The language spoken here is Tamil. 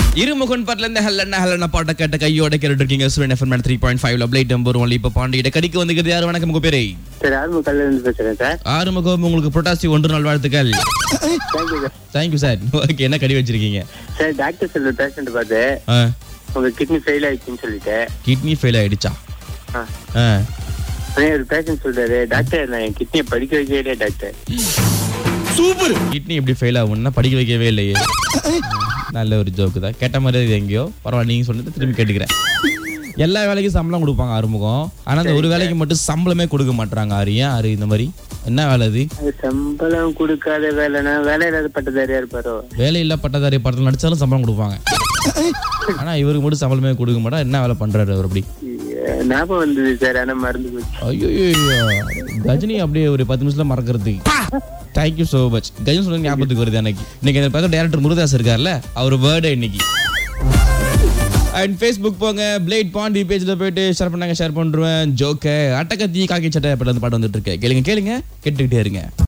இருமுகன் பாட்டுல இருந்து ஹல்லண்ணா ஹல்லண்ணா பாட்டை கேட்ட கையோட கேட்டு இருக்கீங்க சுவன் எஃப்எம் த்ரீ பாயிண்ட் ஃபைவ்ல பிளேட் நம்பர் ஒன்லி இப்போ பாண்டியிட கடிக்கு வந்துக்கிறது யார் வணக்கம் உங்க பேரு சார் ஆர்மு கல்ல இருந்து பேசுறேன் சார் ஆறுமுகம் உங்களுக்கு புரட்டாசி ஒன்று நாள் வாழ்த்துக்கள் thank you sir thank you sir okay என்ன கடி வச்சிருக்கீங்க சார் டாக்டர் சொல்ற பேஷண்ட் பார்த்து உங்க கிட்னி ஃபெயில் ஆயிடுச்சுன்னு சொல்லிட்டு கிட்னி ஃபெயில் ஆயிடுச்சா ஆ. ஆ. உடனே ஒரு பேஷண்ட் சொல்றாரு டாக்டர் நான் என் கிட்னியை படிக்க வைக்கவே டாக்டர் சூப்பர் கிட்னி எப்படி ஃபெயில் ஆகும்னா படிக்க வைக்கவே இல்லையே நல்ல ஒரு ஜோக்கு தான் கேட்ட மாதிரி இது எங்கேயோ பரவாயில்ல நீங்க சொன்னது திரும்பி கேட்டுக்கிறேன் எல்லா வேலைக்கும் சம்பளம் கொடுப்பாங்க ஆறுமுகம் ஆனா அந்த ஒரு வேலைக்கு மட்டும் சம்பளமே கொடுக்க மாட்டாங்க ஆறு ஏன் ஆறு இந்த மாதிரி என்ன வேலை அது அது சம்பளம் கொடுக்காத வேலைனா வேலை இல்லாத பட்டதாரியா இருப்பாரோ வேலை இல்ல பட்டதாரி படத்தில் நடிச்சாலும் சம்பளம் கொடுப்பாங்க ஆனா இவருக்கு மட்டும் சம்பளமே கொடுக்க மாட்டா என்ன வேலை பண்றாரு அவர் அப்படி அஹ் ஞாபகம் வந்தது சார் ஆனா மறந்து போச்சு ஐயோ கஜினி அப்படியே ஒரு பத்து நிமிஷத்துல மறக்கிறதுக்கு தேங்க்யூ ஸோ மச் கஜினி சொன்ன ஞாபகத்துக்கு வருது எனக்கு இன்னைக்கு அந்த பக்கம் டேரக்டர் முருதாஸ் இருக்கார்ல அவர் பர்த்டே இன்னைக்கு அண்ட் ஃபேஸ்புக் போங்க பிளேட் பாண்டி பேஜ்ல போயிட்டு ஷேர் பண்ணாங்க ஷேர் பண்ணுறேன் ஜோக்க அட்டக்கத்தி காக்கி சட்டை அப்படி அந்த பாட்டு வந்துட்டு இருக்கு கேளுங்க கேளுங்க கேட்டுக்கிட்டே இருங்க